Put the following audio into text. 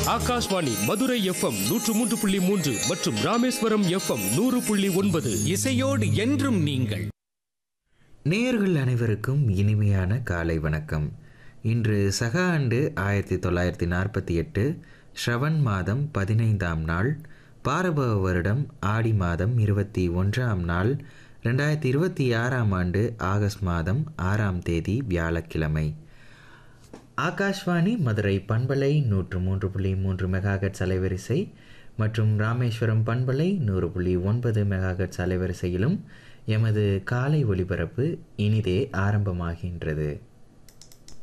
Akashvani Madurai FM நூற்று மூன்று புள்ளி மூன்று மற்றும் ராமேஸ்வரம் எஃப்எம் நூறு புள்ளி ஒன்பது இசையோடு என்றும் நீங்கள் நேயர்கள் அனைவருக்கும் இனிமையான காலை வணக்கம் இன்று சக ஆண்டு ஆயிரத்தி தொள்ளாயிரத்தி நாற்பத்தி எட்டு ஸ்ரவன் மாதம் பதினைந்தாம் நாள் பாரபவ வருடம் ஆடி மாதம் இருபத்தி ஒன்றாம் நாள் ரெண்டாயிரத்தி இருபத்தி ஆறாம் ஆண்டு ஆகஸ்ட் மாதம் ஆறாம் தேதி வியாழக்கிழமை ஆகாஷ்வாணி மதுரை பண்பலை நூற்று மூன்று புள்ளி மூன்று மெகாகட்ஸ் அலைவரிசை மற்றும் ராமேஸ்வரம் பண்பலை நூறு புள்ளி ஒன்பது மெகாகட்ஸ் அலைவரிசையிலும் எமது காலை ஒளிபரப்பு இனிதே ஆரம்பமாகின்றது